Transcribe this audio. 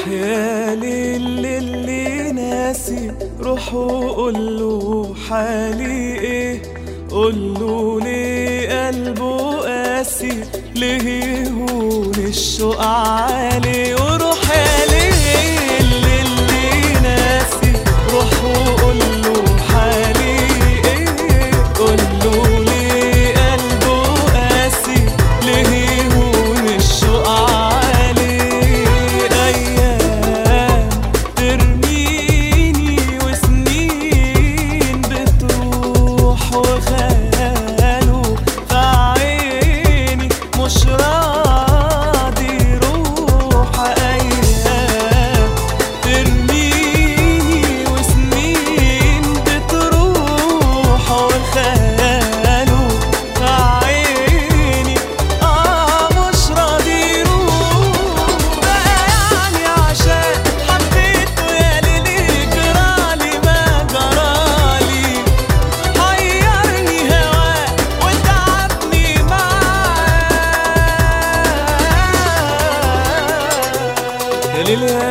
يا ليل اللي ناسي روح وقول له حالي ايه قول له ليه قلبه قاسي ليه يهون الشوق عالي وروح يا ليل اللي ناسي روح وقول له حالي ايه قول له ليه قلبه قاسي ليه يهون الشوق عالي ايام ترميني وسنين بتروح وخياله في عيني مش راضي يروح ايام ترميني وسنين بتروح وخياله في عيني اه مش راضي يروح بقى يعني عشان حبيته يا ليلي جرالي ما جرالي حيرني هواه وتعبني معاه يا ليل يا